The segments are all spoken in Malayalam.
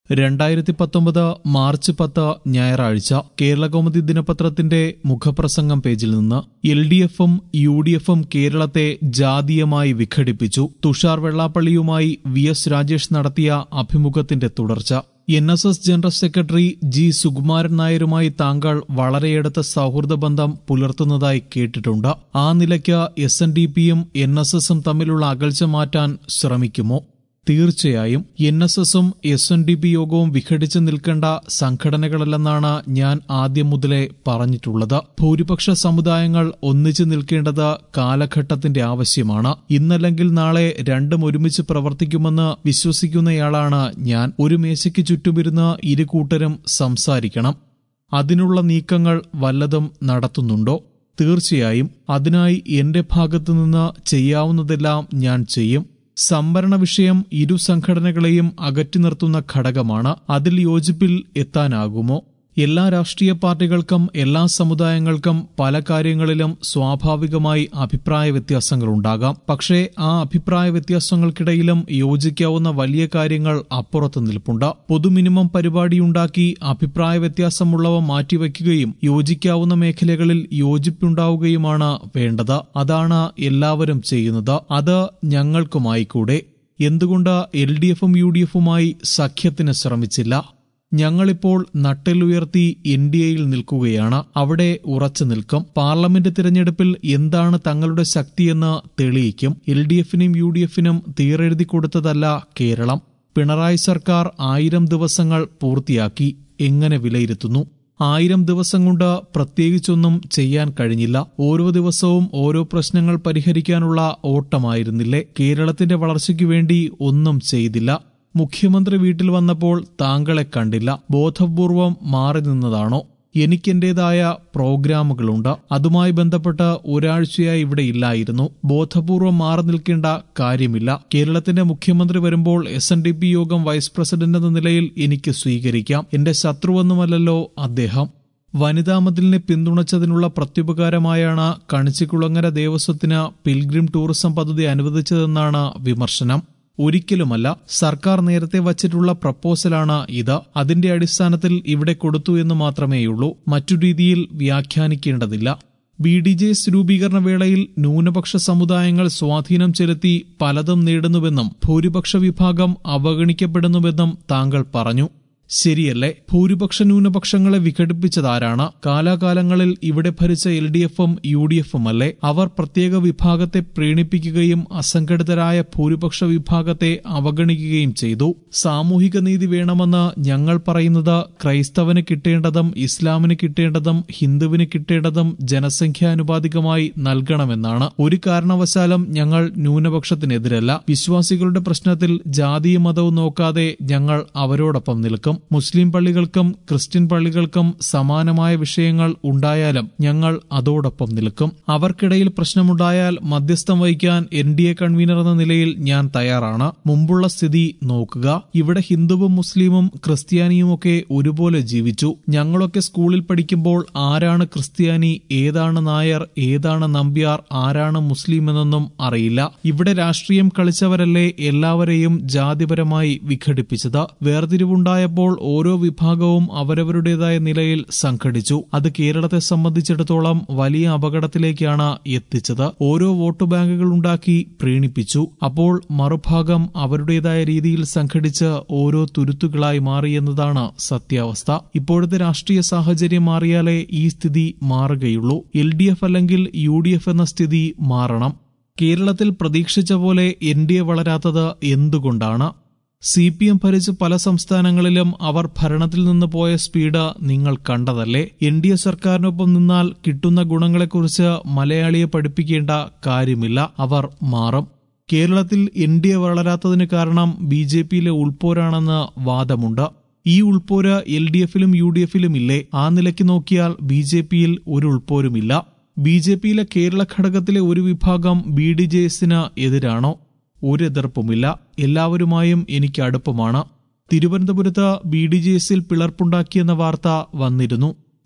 രണ്ടായിരത്തി പത്തൊമ്പത് മാർച്ച് പത്ത് ഞായറാഴ്ച കേരളകൗമുദി ദിനപത്രത്തിന്റെ മുഖപ്രസംഗം പേജിൽ നിന്ന് എൽ ഡി എഫും യു ഡി എഫും കേരളത്തെ ജാതീയമായി വിഘടിപ്പിച്ചു തുഷാർ വെള്ളാപ്പള്ളിയുമായി വി എസ് രാജേഷ് നടത്തിയ അഭിമുഖത്തിന്റെ തുടർച്ച N S S general secretary G Sukumaran നായരുമായി താങ്കൾ വളരെയടുത്ത സൗഹൃദ ബന്ധം പുലർത്തുന്നതായി കേട്ടിട്ടുണ്ട് ആ നിലയ്ക്ക് എസ് എൻ ഡി പിയും എൻ എസ് എസും തമ്മിലുള്ള അകൽച്ച മാറ്റാൻ ശ്രമിക്കുമോ തീർച്ചയായും എൻ എസ് എസും എസ് എൻ ഡി പി യോഗവും വിഘടിച്ചു നിൽക്കേണ്ട സംഘടനകളല്ലെന്നാണ് ഞാൻ ആദ്യം മുതലേ പറഞ്ഞിട്ടുള്ളത് ഭൂരിപക്ഷ സമുദായങ്ങൾ ഒന്നിച്ചു നിൽക്കേണ്ടത് കാലഘട്ടത്തിന്റെ ആവശ്യമാണ് ഇന്നല്ലെങ്കിൽ നാളെ രണ്ടും ഒരുമിച്ച് പ്രവർത്തിക്കുമെന്ന് വിശ്വസിക്കുന്നയാളാണ് ഞാൻ ഒരു മേശയ്ക്ക് ചുറ്റുമിരുന്ന് ഇരു കൂട്ടരും സംസാരിക്കണം അതിനുള്ള നീക്കങ്ങൾ വല്ലതും നടത്തുന്നുണ്ടോ തീർച്ചയായും അതിനായി എന്റെ ഭാഗത്തുനിന്ന് ചെയ്യാവുന്നതെല്ലാം ഞാൻ ചെയ്യും സംവരണ വിഷയം ഇരു സംഘടനകളെയും അകറ്റി നിർത്തുന്ന ഘടകമാണ് അതിൽ യോജിപ്പിൽ എത്താനാകുമോ എല്ലാ രാഷ്ട്രീയ പാർട്ടികൾക്കും എല്ലാ സമുദായങ്ങൾക്കും പല കാര്യങ്ങളിലും സ്വാഭാവികമായി അഭിപ്രായ വ്യത്യാസങ്ങളുണ്ടാകാം പക്ഷേ ആ അഭിപ്രായ വ്യത്യാസങ്ങൾക്കിടയിലും യോജിക്കാവുന്ന വലിയ കാര്യങ്ങൾ അപ്പുറത്ത് നിൽപ്പുണ്ട് പൊതു മിനിമം പരിപാടിയുണ്ടാക്കി അഭിപ്രായ വ്യത്യാസമുള്ളവ മാറ്റിവെക്കുകയും യോജിക്കാവുന്ന മേഖലകളിൽ യോജിപ്പുണ്ടാവുകയുമാണ് വേണ്ടത് അതാണ് എല്ലാവരും ചെയ്യുന്നത് അത് ഞങ്ങൾക്കുമായിക്കൂടെ എന്തുകൊണ്ട് എൽ ഡി എഫും യു ഡി എഫുമായി സഖ്യത്തിന് ശ്രമിച്ചില്ല ഞങ്ങളിപ്പോൾ നട്ടെല്ലുയർത്തി എൻ ഡി എയിൽ നിൽക്കുകയാണ് അവിടെ ഉറച്ചു നിൽക്കും പാർലമെന്റ് തിരഞ്ഞെടുപ്പിൽ എന്താണ് തങ്ങളുടെ ശക്തിയെന്ന് തെളിയിക്കും എൽ ഡി എഫിനും യു ഡി എഫിനും തീരെഴുതി കൊടുത്തതല്ല കേരളം പിണറായി സർക്കാർ ആയിരം ദിവസങ്ങൾ പൂർത്തിയാക്കി എങ്ങനെ വിലയിരുത്തുന്നു ആയിരം ദിവസം കൊണ്ട് പ്രത്യേകിച്ചൊന്നും ചെയ്യാൻ കഴിഞ്ഞില്ല ഓരോ ദിവസവും ഓരോ പ്രശ്നങ്ങൾ പരിഹരിക്കാനുള്ള ഓട്ടമായിരുന്നില്ലേ കേരളത്തിന്റെ വളർച്ചയ്ക്കു വേണ്ടി ഒന്നും ചെയ്തില്ല മുഖ്യമന്ത്രി വീട്ടിൽ വന്നപ്പോൾ താങ്കളെ കണ്ടില്ല ബോധപൂർവം മാറി നിന്നതാണോ എനിക്കെന്റേതായ പ്രോഗ്രാമുകളുണ്ട് അതുമായി ബന്ധപ്പെട്ട് ഒരാഴ്ചയായി ഇവിടെ ഇല്ലായിരുന്നു ബോധപൂർവം മാറി നിൽക്കേണ്ട കാര്യമില്ല കേരളത്തിന്റെ മുഖ്യമന്ത്രി വരുമ്പോൾ എസ് എൻ ഡി പി യോഗം വൈസ് പ്രസിഡന്റ് എന്ന നിലയിൽ എനിക്ക് സ്വീകരിക്കാം എന്റെ ശത്രുവൊന്നുമല്ലല്ലോ അദ്ദേഹം വനിതാ മതിലിനെ പിന്തുണച്ചതിനുള്ള പ്രത്യുപകാരമായാണ് കണിച്ചിക്കുളങ്ങര ദേവസ്വത്തിന് പിൽഗ്രിം ടൂറിസം പദ്ധതി അനുവദിച്ചതെന്നാണ് വിമർശനം ഒരിക്കലുമല്ല സർക്കാർ നേരത്തെ വച്ചിട്ടുള്ള പ്രപ്പോസലാണ് ഇത് അതിന്റെ അടിസ്ഥാനത്തിൽ ഇവിടെ കൊടുത്തു എന്ന് മാത്രമേയുള്ളൂ മറ്റു രീതിയിൽ വ്യാഖ്യാനിക്കേണ്ടതില്ല ബി ഡി ജെ രൂപീകരണ വേളയിൽ ന്യൂനപക്ഷ സമുദായങ്ങൾ സ്വാധീനം ചെലുത്തി പലതും നേടുന്നുവെന്നും ഭൂരിപക്ഷ വിഭാഗം അവഗണിക്കപ്പെടുന്നുവെന്നും താങ്കൾ പറഞ്ഞു ശരിയല്ലേ ഭൂരിപക്ഷ ന്യൂനപക്ഷങ്ങളെ വിഘടിപ്പിച്ചതാരാണ് കാലാകാലങ്ങളിൽ ഇവിടെ ഭരിച്ച എൽ ഡി എഫും യു ഡി എഫും അല്ലേ അവർ പ്രത്യേക വിഭാഗത്തെ പ്രീണിപ്പിക്കുകയും അസംഘടിതരായ ഭൂരിപക്ഷ വിഭാഗത്തെ അവഗണിക്കുകയും ചെയ്തു സാമൂഹിക നീതി വേണമെന്ന് ഞങ്ങൾ പറയുന്നത് ക്രൈസ്തവന് കിട്ടേണ്ടതും ഇസ്ലാമിന് കിട്ടേണ്ടതും ഹിന്ദുവിന് കിട്ടേണ്ടതും ജനസംഖ്യാനുപാതികമായി നൽകണമെന്നാണ് ഒരു കാരണവശാലും ഞങ്ങൾ ന്യൂനപക്ഷത്തിനെതിരല്ല വിശ്വാസികളുടെ പ്രശ്നത്തിൽ ജാതിയും മതവും നോക്കാതെ ഞങ്ങൾ അവരോടൊപ്പം നിൽക്കും മുസ്ലിം പള്ളികൾക്കും ക്രിസ്ത്യൻ പള്ളികൾക്കും സമാനമായ വിഷയങ്ങൾ ഉണ്ടായാലും ഞങ്ങൾ അതോടൊപ്പം നിൽക്കും അവർക്കിടയിൽ പ്രശ്നമുണ്ടായാൽ മധ്യസ്ഥം വഹിക്കാൻ എൻ ഡി എ കൺവീനർ എന്ന നിലയിൽ ഞാൻ തയ്യാറാണ് മുമ്പുള്ള സ്ഥിതി നോക്കുക ഇവിടെ ഹിന്ദുവും മുസ്ലിമും ക്രിസ്ത്യാനിയുമൊക്കെ ഒരുപോലെ ജീവിച്ചു ഞങ്ങളൊക്കെ സ്കൂളിൽ പഠിക്കുമ്പോൾ ആരാണ് ക്രിസ്ത്യാനി ഏതാണ് നായർ ഏതാണ് നമ്പ്യാർ ആരാണ് മുസ്ലിം എന്നൊന്നും അറിയില്ല ഇവിടെ രാഷ്ട്രീയം കളിച്ചവരല്ലേ എല്ലാവരെയും ജാതിപരമായി വിഘടിപ്പിച്ചത് വേർതിരിവുണ്ടായപ്പോൾ ഓരോ വിഭാഗവും അവരവരുടേതായ നിലയിൽ സംഘടിച്ചു അത് കേരളത്തെ സംബന്ധിച്ചിടത്തോളം വലിയ അപകടത്തിലേക്കാണ് എത്തിച്ചത് ഓരോ വോട്ട് ബാങ്കുകൾ ഉണ്ടാക്കി പ്രീണിപ്പിച്ചു അപ്പോൾ മറുഭാഗം അവരുടേതായ രീതിയിൽ സംഘടിച്ച് ഓരോ തുരുത്തുകളായി മാറിയെന്നതാണ് സത്യാവസ്ഥ ഇപ്പോഴത്തെ രാഷ്ട്രീയ സാഹചര്യം മാറിയാലേ ഈ സ്ഥിതി മാറുകയുള്ളൂ എൽ ഡി എഫ് അല്ലെങ്കിൽ യു ഡി എഫ് എന്ന സ്ഥിതി മാറണം കേരളത്തിൽ പ്രതീക്ഷിച്ച പോലെ എൻ ഡി എ വളരാത്തത് എന്തുകൊണ്ടാണ് സി പി എം ഭരിച്ച പല സംസ്ഥാനങ്ങളിലും അവർ ഭരണത്തിൽ നിന്ന് പോയ സ്പീഡ് നിങ്ങൾ കണ്ടതല്ലേ എൻ ഡി എ സർക്കാരിനൊപ്പം നിന്നാൽ കിട്ടുന്ന ഗുണങ്ങളെക്കുറിച്ച് മലയാളിയെ പഠിപ്പിക്കേണ്ട കാര്യമില്ല അവർ മാറും കേരളത്തിൽ എൻ ഡി എ വളരാത്തതിന് കാരണം ബി ജെ പിയിലെ ഉൾപോരാണെന്ന് വാദമുണ്ട് ഈ ഉൾപോര് എൽ ഡി എഫിലും യു ഡി എഫിലും ഇല്ലേ ആ നിലയ്ക്ക് നോക്കിയാൽ ബി ജെ പിയിൽ ഒരു ഉൾപോരുമില്ല ബി ജെ പിയിലെ കേരള ഘടകത്തിലെ ഒരു വിഭാഗം ബി ഡി ജെ എസിന് എതിരാണോ ഒരു എതിർപ്പുമില്ല എല്ലാവരുമായും എനിക്ക് അടുപ്പമാണ് തിരുവനന്തപുരത്ത് ബി ഡി ജെ എസിൽ പിളർപ്പുണ്ടാക്കിയെന്ന വാർത്ത വന്നിരുന്നു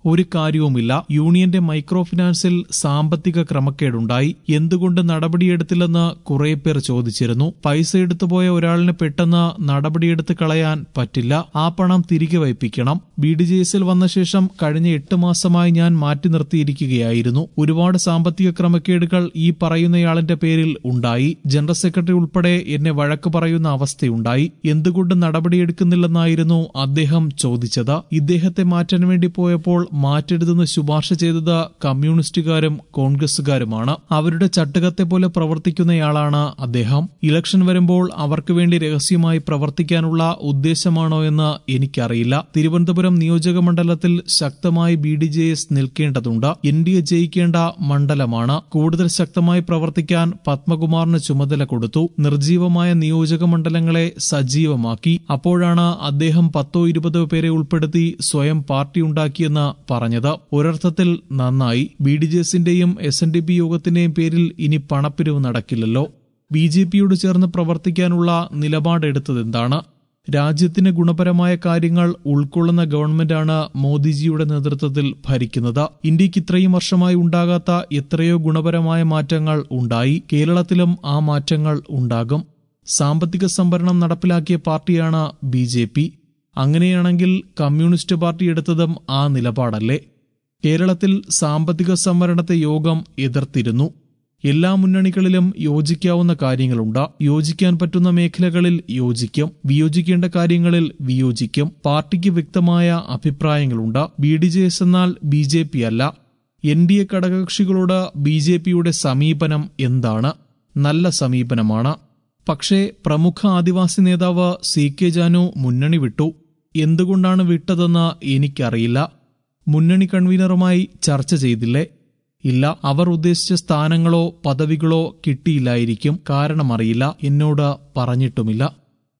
ഒരു കാര്യവുമില്ല യൂണിയന്റെ മൈക്രോ ഫിനാൻസിൽ സാമ്പത്തിക ക്രമക്കേടുണ്ടായി എന്തുകൊണ്ട് നടപടിയെടുത്തില്ലെന്ന് കുറെ പേർ ചോദിച്ചിരുന്നു പൈസ എടുത്തുപോയ ഒരാളിന് പെട്ടെന്ന് നടപടിയെടുത്ത് കളയാൻ പറ്റില്ല ആ പണം തിരികെ വയ്പ്പിക്കണം ബി ഡി ജെ എസിൽ വന്ന ശേഷം കഴിഞ്ഞ എട്ട് മാസമായി ഞാൻ മാറ്റി നിർത്തിയിരിക്കുകയായിരുന്നു ഒരുപാട് സാമ്പത്തിക ക്രമക്കേടുകൾ ഈ പറയുന്നയാളിന്റെ പേരിൽ ഉണ്ടായി ജനറൽ സെക്രട്ടറി ഉൾപ്പെടെ എന്നെ വഴക്ക് പറയുന്ന അവസ്ഥയുണ്ടായി എന്തുകൊണ്ട് നടപടിയെടുക്കുന്നില്ലെന്നായിരുന്നു അദ്ദേഹം ചോദിച്ചത് ഇദ്ദേഹത്തെ മാറ്റാൻ വേണ്ടി പോയപ്പോൾ മാറ്റരുതെന്ന് ശുപാർശ ചെയ്തത് കമ്മ്യൂണിസ്റ്റുകാരും കോൺഗ്രസുകാരുമാണ് അവരുടെ ചട്ടുകത്തെ പോലെ പ്രവർത്തിക്കുന്നയാളാണ് അദ്ദേഹം ഇലക്ഷൻ വരുമ്പോൾ അവർക്ക് വേണ്ടി രഹസ്യമായി പ്രവർത്തിക്കാനുള്ള ഉദ്ദേശമാണോ എന്ന് എനിക്കറിയില്ല തിരുവനന്തപുരം നിയോജക മണ്ഡലത്തിൽ ശക്തമായി ബി ഡി ജെ എസ് നിൽക്കേണ്ടതുണ്ട് എൻ ഡി എ ജയിക്കേണ്ട മണ്ഡലമാണ് കൂടുതൽ ശക്തമായി പ്രവർത്തിക്കാൻ പത്മകുമാറിന് ചുമതല കൊടുത്തു നിർജീവമായ നിയോജക മണ്ഡലങ്ങളെ സജീവമാക്കി അപ്പോഴാണ് അദ്ദേഹം പത്തോ ഇരുപതോ പേരെ ഉൾപ്പെടുത്തി സ്വയം പാർട്ടി ഉണ്ടാക്കിയെന്ന് പറഞ്ഞത് ഒരർത്ഥത്തിൽ നന്നായി ബി ഡി ജെ എസിന്റെയും എസ് എൻ ഡി പി യോഗത്തിന്റെയും പേരിൽ ഇനി പണപ്പിരിവ് നടക്കില്ലല്ലോ ബി ജെ പിയോട് ചേർന്ന് പ്രവർത്തിക്കാനുള്ള നിലപാടെടുത്തതെന്താണ് രാജ്യത്തിന് ഗുണപരമായ കാര്യങ്ങൾ ഉൾക്കൊള്ളുന്ന ഗവൺമെന്റാണ് മോദിജിയുടെ നേതൃത്വത്തിൽ ഭരിക്കുന്നത് ഇന്ത്യക്ക് ഇത്രയും വർഷമായി ഉണ്ടാകാത്ത എത്രയോ ഗുണപരമായ മാറ്റങ്ങൾ ഉണ്ടായി കേരളത്തിലും ആ മാറ്റങ്ങൾ ഉണ്ടാകും സാമ്പത്തിക സംവരണം നടപ്പിലാക്കിയ പാർട്ടിയാണ് ബി ജെ പി അങ്ങനെയാണെങ്കിൽ കമ്മ്യൂണിസ്റ്റ് പാർട്ടി എടുത്തതും ആ നിലപാടല്ലേ കേരളത്തിൽ സാമ്പത്തിക സംവരണത്തെ യോഗം എതിർത്തിരുന്നു എല്ലാ മുന്നണികളിലും യോജിക്കാവുന്ന കാര്യങ്ങളുണ്ട് യോജിക്കാൻ പറ്റുന്ന മേഖലകളിൽ യോജിക്കും വിയോജിക്കേണ്ട കാര്യങ്ങളിൽ വിയോജിക്കും പാർട്ടിക്ക് വ്യക്തമായ അഭിപ്രായങ്ങളുണ്ട് ബി ഡി ജെ എസ് എന്നാൽ ബി ജെ പി അല്ല എൻ ഡി എ ഘടകകക്ഷികളോട് ബി ജെ പിയുടെ സമീപനം എന്താണ് നല്ല സമീപനമാണ് പക്ഷേ പ്രമുഖ ആദിവാസി നേതാവ് സി കെ ജാനു മുന്നണി വിട്ടു എന്തുകൊണ്ടാണ് വിട്ടതെന്ന് എനിക്കറിയില്ല മുന്നണി കൺവീനറുമായി ചർച്ച ചെയ്തില്ലേ ഇല്ല അവർ ഉദ്ദേശിച്ച സ്ഥാനങ്ങളോ പദവികളോ കിട്ടിയില്ലായിരിക്കും കാരണമറിയില്ല എന്നോട് പറഞ്ഞിട്ടുമില്ല